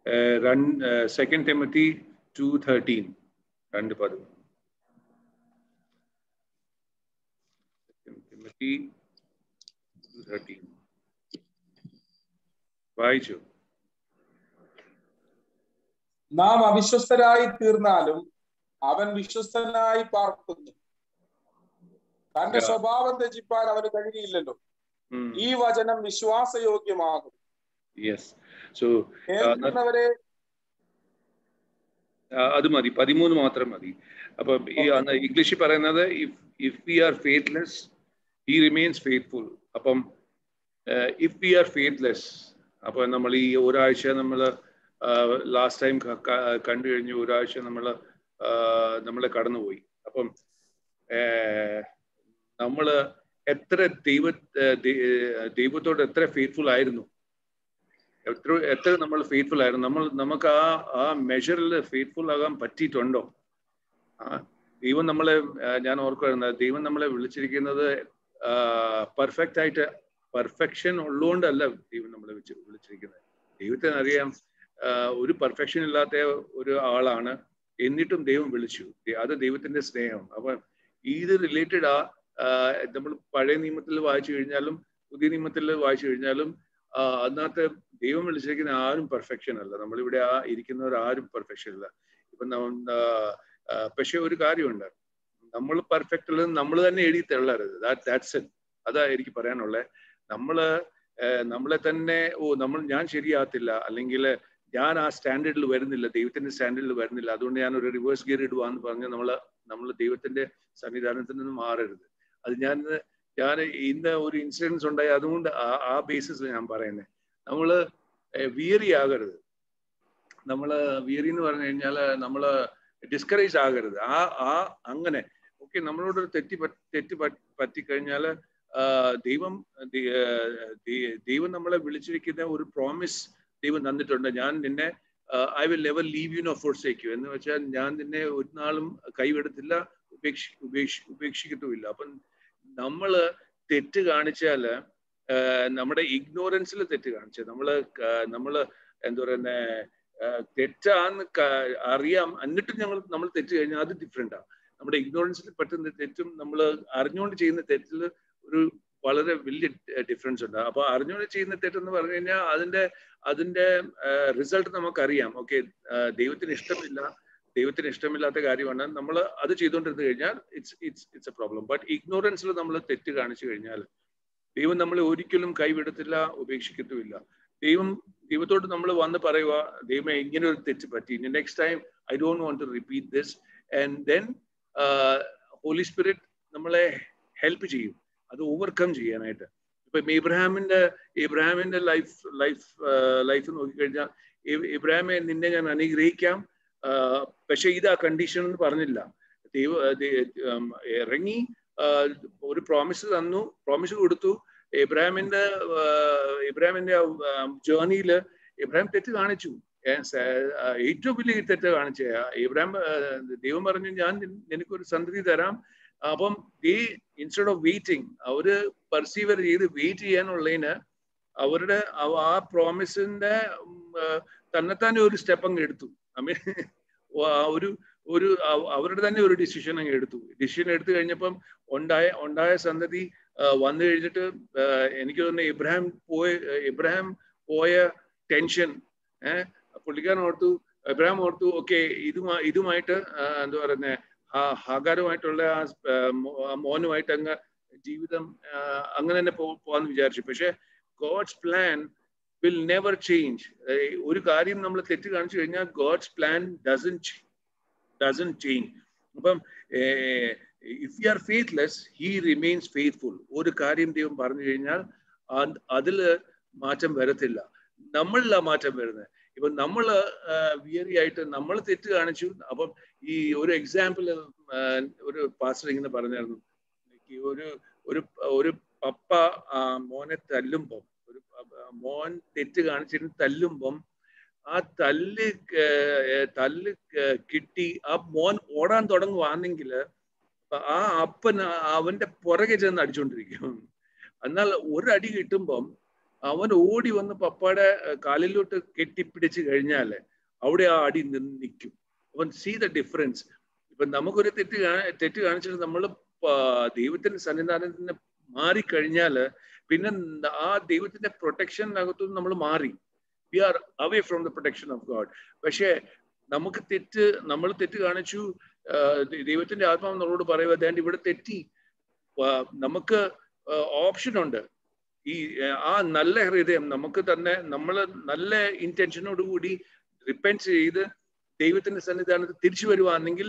Run second Timothy two thirteen രണ്ട് പദം ടെമത്തി two thirteen വായിച്ചു നാം അവിശ്വസ്തരായി തീർന്നാലും അവൻ വിശ്വസ്തനായി പാർക്കുന്നു തന്റെ Yeah. സ്വഭാവം ത്യജിപ്പാൻ അവന് കഴിയില്ലല്ലോ ഈ വചനം വിശ്വാസയോഗ്യമാകും യെസ് സോ കേൾക്കുന്നവരെ അത് മതി പതിമൂന്ന് മാത്രം മതി അപ്പൊ ഈ ഇംഗ്ലീഷിൽ പറയുന്നത് if if we are faithless he remains faithful അപ്പം ഇഫ് വി ആർ ഫെയ്ത്ത്ലെസ് അപ്പൊ നമ്മൾ ഈ ഒരാഴ്ച നമ്മൾ ലാസ്റ്റ് ടൈം കണ്ടു കഴിഞ്ഞു ഒരാഴ്ച നമ്മൾ നമ്മളെ കടന്നുപോയി അപ്പം നമ്മൾ എത്ര ദൈവ ഏർ ദൈ- ഏർ ദൈവത്തോട് എത്ര ഫെയ്ത്ത്ഫുൾ ആയിരുന്നു എത്ര എത്ര നമ്മൾ ഫെയ്ത്ത്ഫുൾ ആയിരുന്നു നമ്മൾ നമുക്ക് ആ ആ മെഷറിൽ ഫെയ്ത്ത്ഫുൾ ആകാൻ പറ്റിയിട്ടുണ്ടോ ആ ദൈവം നമ്മളെ ആ, ഞാൻ ഓർക്കുന്നത് ദൈവം നമ്മളെ വിളിച്ചിരിക്കുന്നത് പെർഫെക്റ്റ് ആയിട്ട് പെർഫെക്ഷൻ ഉള്ളതുകൊണ്ടല്ല ദൈവം നമ്മളെ വിളിച്ച് വിളിച്ചിരിക്കുന്നത് ദൈവത്തിന് അറിയാം ആ, ഒരു പെർഫെക്ഷൻ ഇല്ലാത്ത ഒരു ആളാണ് എന്നിട്ടും ദൈവം വിളിച്ചു അത് ദൈവത്തിന്റെ സ്നേഹം അപ്പൊ ഇത് റിലേറ്റഡ് ആ നമ്മൾ പഴയ നിയമത്തിൽ വായിച്ചു കഴിഞ്ഞാലും പുതിയ നിയമത്തിൽ വായിച്ചു കഴിഞ്ഞാലും ആ, അതിനകത്ത് ദൈവം വിളിച്ചിരിക്കുന്ന ആരും പെർഫെക്ഷൻ അല്ല നമ്മളിവിടെ ആ ഇരിക്കുന്നവർ ആരും പെർഫെക്ഷൻ ഇല്ല ഇപ്പൊ നമ്മ- ആ, ആ, പക്ഷെ ഒരു കാര്യമുണ്ട് നമ്മൾ പെർഫെക്റ്റ് ഉള്ളത് നമ്മൾ തന്നെ എഴുതി തള്ളരുത് ദാറ്റ്സ് ഇറ്റ് അതാ എനിക്ക് പറയാനുള്ളത് നമ്മള് ഏർ, നമ്മളെ തന്നെ ഓ നമ്മൾ ഞാൻ ശരിയാകത്തില്ല അല്ലെങ്കിൽ ഞാൻ ആ സ്റ്റാൻഡേർഡിൽ വരുന്നില്ല ദൈവത്തിന്റെ സ്റ്റാൻഡേർഡിൽ വരുന്നില്ല അതുകൊണ്ട് ഞാൻ ഒരു റിവേഴ്സ് ഗിയർ ഇടുവാന്ന് പറഞ്ഞ് നമ്മൾ നമ്മൾ ദൈവത്തിന്റെ സന്നിധാനത്തിൽ നിന്ന് മാറരുത് അത് ഞാൻ ഞാൻ ഇന്ന് ഒരു ഇൻസിഡൻസ് ഉണ്ടായി അതുകൊണ്ട് ആ- ആ ബേസിസിൽ ഞാൻ പറയുന്നത് നമ്മള് വിയറി ആകരുത് നമ്മള് വിയറി എന്ന് പറഞ്ഞു കഴിഞ്ഞാൽ നമ്മള് ഡിസ്കറേജ് ആകരുത് ആ ആ അങ്ങനെ ഓക്കെ നമ്മളോട് ഒരു തെറ്റി പറ്റ് തെറ്റ് പറ്റ് പറ്റിക്കഴിഞ്ഞാൽ ദൈവം ദൈ- ഏർ ദൈ- ദൈവം നമ്മളെ വിളിച്ചിരിക്കുന്ന ഒരു പ്രോമിസ് ദൈവം തന്നിട്ടുണ്ട് ഞാൻ നിന്നെ I will never leave you no forsake എന്ന് വെച്ചാൽ ഞാൻ നിന്നെ ഒരു നാളും കൈവിടത്തില്ല ഉപേക്ഷി ഉപേക്ഷി ഉപേക്ഷിക്കത്തുമില്ല അപ്പം നമ്മള് തെറ്റ് കാണിച്ചാല് ആഹ് നമ്മുടെ ഇഗ്നോറൻസിൽ തെറ്റ് കാണിച്ചത് നമ്മള് ക- നമ്മള് എന്താ പറയുന്നെ ആഹ് തെറ്റാന്ന് ക- അറിയാം എന്നിട്ടും ഞങ്ങൾ നമ്മൾ തെറ്റ് കഴിഞ്ഞാൽ അത് ഡിഫറെന്റാ നമ്മുടെ ഇഗ്നോറൻസിൽ പറ്റുന്ന തെറ്റും നമ്മൾ അറിഞ്ഞുകൊണ്ട് ചെയ്യുന്ന തെറ്റിൽ ഒരു വളരെ വലിയ ഡിഫറൻസ് ഉണ്ട് അപ്പൊ അറിഞ്ഞുകൊണ്ട് ചെയ്യുന്ന തെറ്റെന്ന് പറഞ്ഞു കഴിഞ്ഞാൽ അതിന്റെ അതിന്റെ റിസൾട്ട് നമുക്കറിയാം ഓക്കെ ദൈവത്തിന് ഇഷ്ടമില്ല ദൈവത്തിന് ഇഷ്ടമില്ലാത്ത കാര്യമാണ് നമ്മൾ അത് ചെയ്തുകൊണ്ടിരുന്നു കഴിഞ്ഞാൽ it's it's it's a problem but ഇഗ്നോറൻസിൽ നമ്മൾ തെറ്റ് കാണിച്ചു കഴിഞ്ഞാൽ ദൈവം നമ്മളെ ഒരിക്കലും കൈവിടത്തില്ല ഉപേക്ഷിക്കത്തുമില്ല ദൈവം ദൈവത്തോട് നമ്മൾ വന്ന് പറയുക ദൈവമേ ഇങ്ങനെ ഒരു തെറ്റ് പറ്റി next time I don't want to repeat this and then holy spirit നമ്മളെ ഹെൽപ്പ് ചെയ്യും അത് ഓവർകം ചെയ്യാനായിട്ട് ഇപ്പം ഇബ്രാഹിമിന്റെ ഇബ്രാഹിമിന്റെ ലൈഫ് ലൈഫ് ലൈഫ് നോക്കിക്കഴിഞ്ഞാൽ ഇ- ഇബ്രാഹിമെ നിന്നെ ഞാൻ അനുഗ്രഹിക്കാം ആഹ് പക്ഷെ ഇത് ആ കണ്ടീഷൻ എന്ന് പറഞ്ഞില്ല ദൈവ ദൈ- ഉം, ഇറങ്ങി ആഹ് ഒരു പ്രോമിസ് തന്നു പ്രോമിസ് കൊടുത്തു ഇബ്രാഹിമിന്റെ ആഹ് ഇബ്രാഹിമിന്റെ ജേർണിയില് ഇബ്രാഹിം തെറ്റ് കാണിച്ചു ഏ, സ- ആഹ് ഏറ്റവും വലിയ തെറ്റ് കാണിച്ച ഇബ്രാഹിം ആഹ് ദൈവം പറഞ്ഞു ഞാൻ നിൻ- നിനക്കൊരു സന്തതി തരാം അപ്പം ഈ ഇൻസ്റ്റെഡ് ഓഫ് വെയിറ്റിംഗ് അവര് പെർസീവർ ചെയ്ത് വെയിറ്റ് ചെയ്യാനുള്ളതിന് അവരുടെ അവ- ആ പ്രോമിസിന്റെ തന്നെത്താനെ ഒരു സ്റ്റെപ്പ് അങ്ങ് എടുത്തു ഐ മീൻ ഒരു ഒരു അവ- അവരുടെ തന്നെ ഒരു ഡിസിഷൻ അങ്ങ് എടുത്തു ഡിസിഷൻ എടുത്തു കഴിഞ്ഞപ്പം ഉണ്ടായ ഉണ്ടായ സന്തതി ആ, വന്നു കഴിഞ്ഞിട്ട് ആ, എനിക്ക് തോന്നുന്നു ഇബ്രാഹിം പോയ ഇബ്രാഹിം പോയ ടെൻഷൻ ഏഹ് പുള്ളിക്കാരൻ ഓർത്തു ഇബ്രാഹിം ഓർത്തു ഓക്കെ ഇതുമായി ഇതുമായിട്ട് ആ, എന്താ പറയുന്നത് ആ ഹാഗാരുമായിട്ടുള്ള ആ സ്- ആ മോ- ആ മോനുമായിട്ട് അങ്ങ് ജീവിതം ആ, അങ്ങനെ തന്നെ പോ- പോവാന്ന് വിചാരിച്ചു പക്ഷെ God's plan will never change ഒരു കാര്യം നമ്മൾ തെറ്റ് കാണിച്ചു കഴിഞ്ഞാൽ God's plan doesn't doesn't change അപ്പം if you are faithless he remains faithful ഒരു കാര്യം ദൈവം പറഞ്ഞു കഴിഞ്ഞാൽ അത് അതില് മാറ്റം വരത്തില്ല നമ്മളിലാ മാറ്റം വരുന്നത് ഇപ്പൊ നമ്മൾ വിയറി ആയിട്ട് നമ്മൾ തെറ്റ് കാണിച്ചു അപ്പം ഈ ഒരു എക്സാമ്പിൾ ഒരു പാസ്റ്റർ ഇങ്ങനെ പറഞ്ഞായിരുന്നു ഈ ഒരു ഒരു ഒരു പപ്പ ആ, മോനെ തല്ലുമ്പം ഒരു പ- മോൻ തെറ്റ് കാണിച്ചിട്ട് തല്ലുമ്പം ആ തല്ല് ക- തല്ല് ക- കിട്ടി ആ മോൻ ഓടാൻ തുടങ്ങുവാണെങ്കിൽ ആ അപ്പൻ അവന്റെ പുറകെ ചെന്ന് അടിച്ചുകൊണ്ടിരിക്കും എന്നാൽ ഒരടി കിട്ടുമ്പം അവൻ ഓടി വന്ന് പപ്പയുടെ കാലിലോട്ട് കെട്ടിപ്പിടിച്ച് കഴിഞ്ഞാല് അവിടെ ആ അടി നിൽക്കും അവൻ സീ ദ ഡിഫറൻസ് ഇപ്പൊ നമുക്കൊരു തെറ്റ് തെറ്റ് കാണിച്ചിട്ട് നമ്മൾ ദൈവത്തിന്റെ സന്നിധാനത്തിന് മാറിക്കഴിഞ്ഞാല് പിന്നെ ആ ദൈവത്തിന്റെ പ്രൊട്ടക്ഷനകത്തുനിന്ന് നമ്മൾ മാറി we are away from the protection of God പക്ഷേ നമുക്ക് തെറ്റ് നമ്മൾ തെറ്റ് കാണിച്ചു ദൈവത്തിന്റെ ആത്മാവ് നമ്മളോട് പറയുക അതാണ്ട് ഇവിടെ തെറ്റി നമുക്ക് ഓപ്ഷൻ ഉണ്ട് ഈ ആ നല്ല ഹൃദയം നമുക്ക് തന്നെ നമ്മൾ നല്ല ഇന്റൻഷനോട് കൂടി റിപ്പൻസ് ചെയ്ത് ദൈവത്തിന്റെ സന്നിധാനത്ത് തിരിച്ചു വരുവാണെങ്കിൽ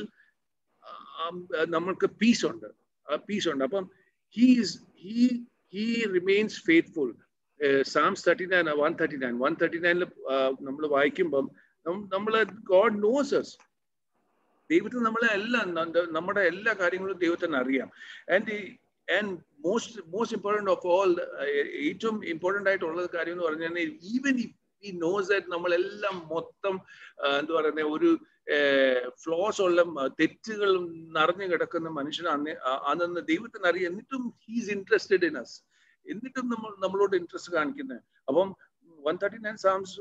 നമ്മൾക്ക് പീസ് ഉണ്ട് പീസ് ഉണ്ട് അപ്പം he's he he remains faithful Psalms thirty nine one thirty nine one thirty നയനിൽ നമ്മൾ വായിക്കുമ്പം നമ്മൾ ഗോഡ് നോസ് അസ് ദൈവത്തിന് നമ്മളെ എല്ലാം നമ്മുടെ എല്ലാ കാര്യങ്ങളും ദൈവത്തിന് അറിയാം and and most most important of all ഏറ്റവും ഇമ്പോർട്ടൻ്റ് ആയിട്ടുള്ള കാര്യം എന്ന് പറഞ്ഞാൽ ഈവൻ ഈ നോസ് ദാറ്റ് നമ്മളെല്ലാം മൊത്തം എന്താ പറയുന്നത് ഒരു ഫ്ലോസ് ഉള്ള തെറ്റുകൾ നിറഞ്ഞു കിടക്കുന്ന മനുഷ്യനാണ് അതെന്ന് ദൈവത്തിന് അറിയാം എന്നിട്ടും ഹീസ് ഇൻട്രസ്റ്റഡ് ഇൻ അസ് എന്നിട്ടും നമ്മൾ നമ്മളോട് ഇൻട്രസ്റ്റ് കാണിക്കുന്നത് അപ്പം one thirty nine Psalms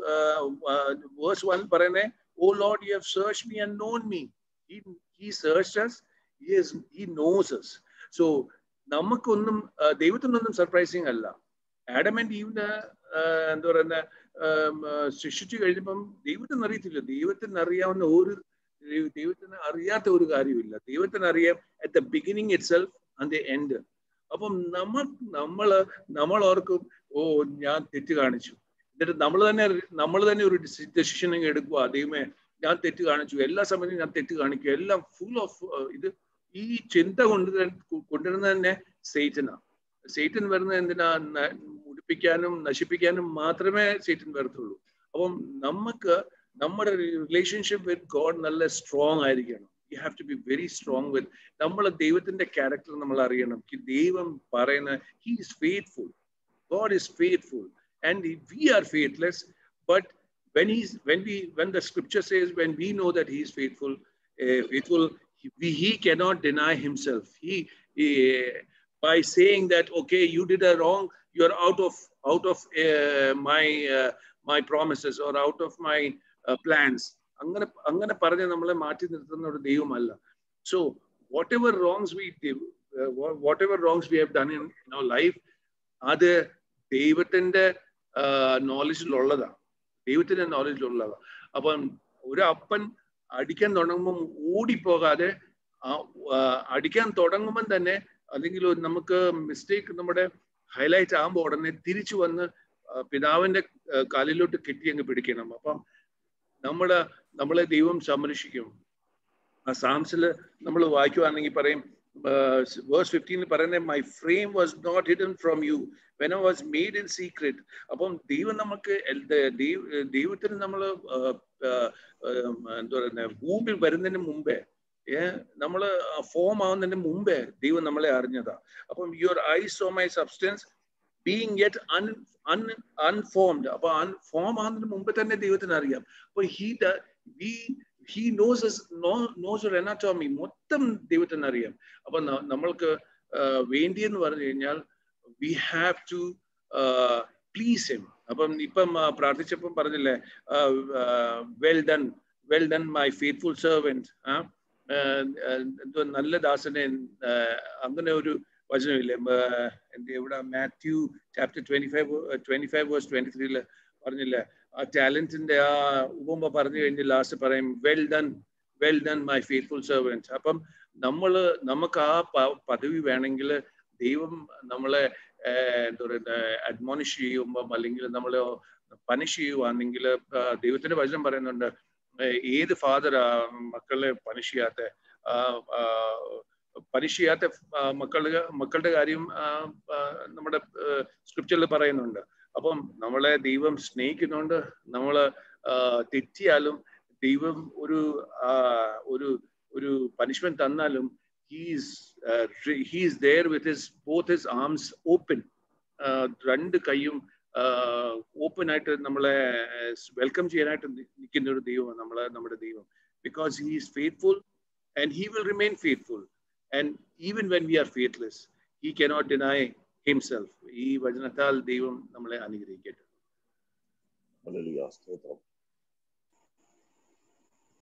verse one പറയുന്നേ O Lord you have search me and known me he search us he knows us so നമുക്കൊന്നും ദൈവത്തിനൊന്നും സർപ്രൈസിങ് അല്ല ആഡം ആൻഡ് ഈവിന് എന്താ പറയുന്ന സൃഷ്ടിച്ചു കഴിഞ്ഞപ്പം ദൈവത്തിന് അറിയത്തില്ല ദൈവത്തിന് അറിയാവുന്ന ഒരു ദൈവത്തിന് അറിയാത്ത ഒരു കാര്യമില്ല ദൈവത്തിന് അറിയാം at the beginning itself and the end അപ്പം നമ്മൾ നമ്മള് നമ്മൾ ഓർക്കും ഓ ഞാൻ തെറ്റ് കാണിച്ചു എന്നിട്ട് നമ്മൾ തന്നെ നമ്മൾ തന്നെ ഒരു ഡെസിഷൻ എടുക്കുക ദൈവമേ ഞാൻ തെറ്റ് കാണിച്ചു എല്ലാ സമയത്തും ഞാൻ തെറ്റ് കാണിക്കും എല്ലാം ഫുൾ ഓഫ് ഇത് ഈ ചിന്ത കൊണ്ട് കൊണ്ടുവരുന്നത് തന്നെ സേറ്റനാണ് സേറ്റൻ വരുന്നത് എന്തിനാ മുടിപ്പിക്കാനും നശിപ്പിക്കാനും മാത്രമേ സേറ്റൻ വരത്തുള്ളൂ അപ്പം നമുക്ക് നമ്മുടെ റിലേഷൻഷിപ്പ് വിത്ത് ഗോഡ് നല്ല സ്ട്രോങ് ആയിരിക്കണം you have to be very strong with നമ്മൾ ദൈവത്തിന്റെ ക്യാരക്ടർ നമ്മൾ അറിയണം ദൈവം പറയുന്ന he is faithful God is faithful and we are faithless but when he's when we when the scripture says when we know that he is faithful uh, faithful he, he cannot deny himself he, he by saying that okay you did a wrong you're out of out of uh, my uh, my promises or out of my uh, plans അങ്ങനെ അങ്ങനെ പറഞ്ഞ് നമ്മളെ മാറ്റി നിർത്തുന്ന ഒരു ദൈവമല്ല so whatever wrongs we whatever wrongs we have done in our life അത് ദൈവത്തിന്റെ നോളജിലുള്ളതാണ് ദൈവത്തിന്റെ നോളജിലുള്ളതാണ് അപ്പം ഒരു അപ്പൻ അടിക്കാൻ തുടങ്ങുമ്പം ഓടിപ്പോകാതെ അടിക്കാൻ തുടങ്ങുമ്പം തന്നെ അല്ലെങ്കിൽ നമുക്ക് മിസ്റ്റേക്ക് നമ്മുടെ ഹൈലൈറ്റ് ആകുമ്പോൾ ഉടനെ തിരിച്ചു വന്ന് പിതാവിന്റെ കാലിലോട്ട് കെട്ടി അങ്ങ് പിടിക്കണം അപ്പം നമ്മുടെ നമ്മളെ ദൈവം സംരക്ഷിക്കും ആ സാംസിൽ നമ്മൾ വായിക്കുവാണെങ്കിൽ പറയും വേഴ്സ് ഫിഫ്റ്റീനിൽ പറയുന്നത് my frame was not hidden from you when I was made in secret അപ്പം ദൈവം നമുക്ക് ദൈവത്തിന് നമ്മൾ എന്താ പറയുന്നത് ഭൂമിയിൽ വരുന്നതിന് മുമ്പേ ഏഹ് നമ്മൾ ഫോം ആവുന്നതിന് മുമ്പേ ദൈവം നമ്മളെ അറിഞ്ഞതാ അപ്പം your eyes oh my substance being yet un un unformed അപ്പൊ ഫോം ആവുന്നതിന് മുമ്പേ തന്നെ ദൈവത്തിന് അറിയാം അപ്പൊ he we he knows knows ഒരു എനാറ്റോമി മൊത്തം ദൈവത്തിന് അറിയാം അപ്പൊ നമ്മൾക്ക് വേണ്ടിയെന്ന് പറഞ്ഞു കഴിഞ്ഞാൽ we have to please him അപ്പം ഇപ്പം പ്രാർത്ഥിച്ചപ്പം പറഞ്ഞില്ലേ well done well done my faithful servant എന്തോ നല്ല ദാസനെ അങ്ങനെ ഒരു വചനമില്ലേ എന്ത് എവിടെ Matthew chapter twenty five twenty five verse twenty ത്രീയില് പറഞ്ഞില്ലേ ആ ടാലന്റിന്റെ ആ ഉപമ പറഞ്ഞു കഴിഞ്ഞ് ലാസ്റ്റ് പറയും well done well done my faithful servant അപ്പം നമ്മൾ നമുക്ക് ആ പദവി വേണമെങ്കിൽ ദൈവം നമ്മളെ എന്താ പറയുക അഡ്മോണിഷ് ചെയ്യുമ്പം അല്ലെങ്കിൽ നമ്മളെ പനിഷ് ചെയ്യുവാണെങ്കിൽ ദൈവത്തിന്റെ വചനം പറയുന്നുണ്ട് ഏത് ഫാദർ മക്കളെ പനിഷ് ചെയ്യാത്ത പനിഷ് ചെയ്യാത്ത മക്കളുടെ മക്കളുടെ കാര്യം നമ്മുടെ സ്ക്രിപ്റ്ററിൽ പറയുന്നുണ്ട് അപ്പം നമ്മളെ ദൈവം സ്നേഹിക്കുന്നുണ്ട് നമ്മൾ തെറ്റിയാലും ദൈവം ഒരു ഒരു ഒരു പനിഷ്മെന്റ് തന്നാലും he's he's there with his both his arms open രണ്ട് കൈയും ഓപ്പൺ ആയിട്ട് നമ്മളെ വെൽക്കം ചെയ്യാനായിട്ട് നിൽക്കുന്ന ഒരു ദൈവമാണ് നമ്മളെ നമ്മുടെ ദൈവം because he is faithful and he will remain faithful and even when we are faithless he cannot deny himself ഈ വചനത്താൽ ദൈവം നമ്മളെ അനുഗ്രഹിക്കട്ടെ ഹല്ലേലൂയ സ്തോത്രം